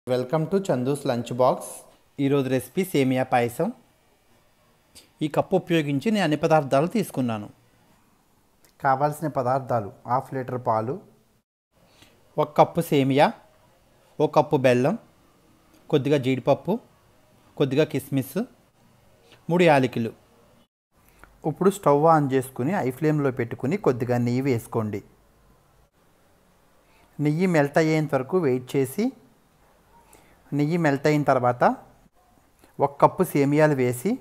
welcome to Chandu's lunch box ఈరోజు recipe semiya payasam ఈ cup ఉపయోగించి నేను అన్ని పదార్థాలు తీసుకున్నాను కావాల్సిన పదార్థాలు హాఫ్ లీటర్ పాలు ఒక కప్పు సేమియా ఒక కప్పు బెల్లం కొద్దిగా జీడిపప్పు కొద్దిగా కిస్మిస్ మూడు యాలకులు ఇప్పుడు స్టవ్ ఆన్ చేసుకుని ఐ ఫ్లేమ్లో పెట్టుకుని కొద్దిగా నెయ్యి వేసుకోండి నెయ్యి మెల్ట్ అయ్యేంత వరకు వెయిట్ చేసి నెయ్యి మెల్ట్ అయిన తర్వాత ఒక కప్పు సేమియాలు వేసి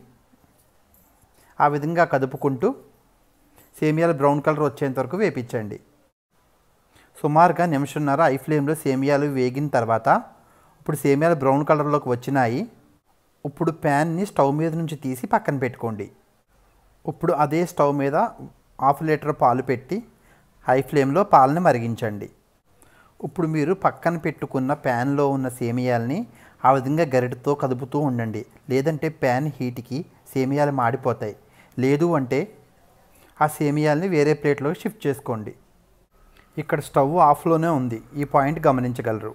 ఆ విధంగా కదుపుకుంటూ సేమియాలు బ్రౌన్ కలర్ వచ్చేంత వరకు వేపించండి సుమారుగా నిమిషంన్నర ఐ ఫ్లేమ్లో సేమియాలు వేగిన తర్వాత ఇప్పుడు సేమియాలు బ్రౌన్ కలర్లోకి వచ్చినాయి ఇప్పుడు ప్యాన్ని స్టవ్ మీద నుంచి తీసి పక్కన పెట్టుకోండి ఇప్పుడు అదే స్టవ్ మీద హాఫ్ లీటర్ పాలు పెట్టి హై ఫ్లేమ్లో పాలని మరిగించండి ఇప్పుడు మీరు పక్కన పెట్టుకున్న ప్యాన్లో ఉన్న సేమియాల్ని ఆ విధంగా గరిటతో కదుపుతూ ఉండండి లేదంటే ప్యాన్ హీట్కి సేమియాలు మాడిపోతాయి లేదు అంటే ఆ సేమియాల్ని వేరే ప్లేట్లోకి షిఫ్ట్ చేసుకోండి ఇక్కడ స్టవ్ ఆఫ్లోనే ఉంది ఈ పాయింట్ గమనించగలరు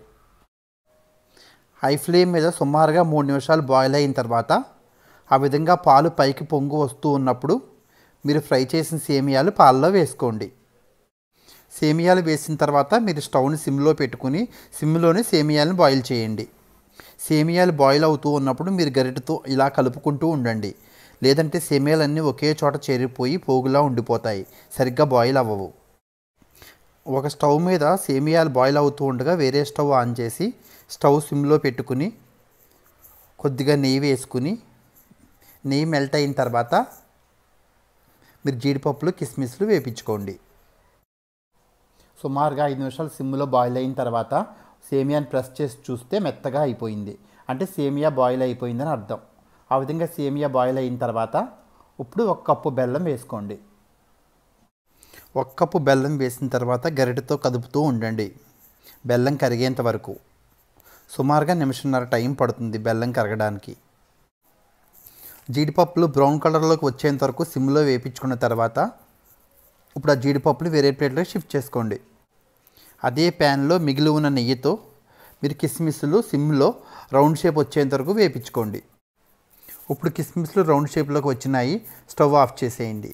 హై ఫ్లేమ్ మీద సుమారుగా మూడు నిమిషాలు బాయిల్ అయిన తర్వాత ఆ విధంగా పాలు పైకి పొంగు వస్తూ ఉన్నప్పుడు మీరు ఫ్రై చేసిన సేమియాలు పాలలో వేసుకోండి సేమియాలు వేసిన తర్వాత మీరు స్టవ్ని సిమ్లో పెట్టుకుని సిమ్లోనే సేమియాలను బాయిల్ చేయండి సేమియాలు బాయిల్ అవుతూ ఉన్నప్పుడు మీరు గరిటెతో ఇలా కలుపుకుంటూ ఉండండి లేదంటే సేమియాలన్నీ ఒకే చోట చేరిపోయి పోగులా ఉండిపోతాయి సరిగ్గా బాయిల్ అవ్వవు ఒక స్టవ్ మీద సేమియాలు బాయిల్ అవుతూ ఉండగా వేరే స్టవ్ ఆన్ చేసి స్టవ్ సిమ్లో పెట్టుకుని కొద్దిగా నెయ్యి వేసుకుని నెయ్యి మెల్ట్ అయిన తర్వాత మీరు జీడిపప్పులు కిస్మిస్లు వేపించుకోండి సుమారుగా ఐదు నిమిషాలు సిమ్లో బాయిల్ అయిన తర్వాత సేమియాని ప్రెస్ చేసి చూస్తే మెత్తగా అయిపోయింది అంటే సేమియా బాయిల్ అయిపోయిందని అర్థం ఆ విధంగా సేమియా బాయిల్ అయిన తర్వాత ఇప్పుడు ఒక కప్పు బెల్లం వేసుకోండి ఒక కప్పు బెల్లం వేసిన తర్వాత గరిటెతో కదుపుతూ ఉండండి బెల్లం కరిగేంత వరకు సుమారుగా నిమిషంన్నర టైం పడుతుంది బెల్లం కరగడానికి జీడిపప్పులు బ్రౌన్ కలర్లోకి వచ్చేంత వరకు సిమ్లో వేపించుకున్న తర్వాత ఇప్పుడు ఆ జీడిపప్పులు వేరే ప్లేట్లో షిఫ్ట్ చేసుకోండి అదే ప్యాన్లో మిగిలి ఉన్న నెయ్యితో మీరు కిస్మిస్లు సిమ్లో రౌండ్ షేప్ వచ్చేంత వరకు వేపించుకోండి ఇప్పుడు కిస్మిస్లు రౌండ్ షేప్లోకి వచ్చినాయి స్టవ్ ఆఫ్ చేసేయండి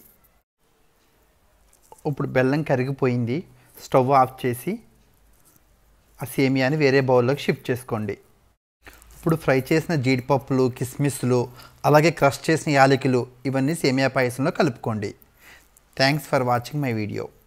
ఇప్పుడు బెల్లం కరిగిపోయింది స్టవ్ ఆఫ్ చేసి ఆ సేమియాని వేరే బౌల్లోకి షిఫ్ట్ చేసుకోండి ఇప్పుడు ఫ్రై చేసిన జీడిపప్పులు కిస్మిస్లు అలాగే క్రష్ చేసిన యాలకులు ఇవన్నీ సేమియా పాయసంలో కలుపుకోండి thanks for watching my video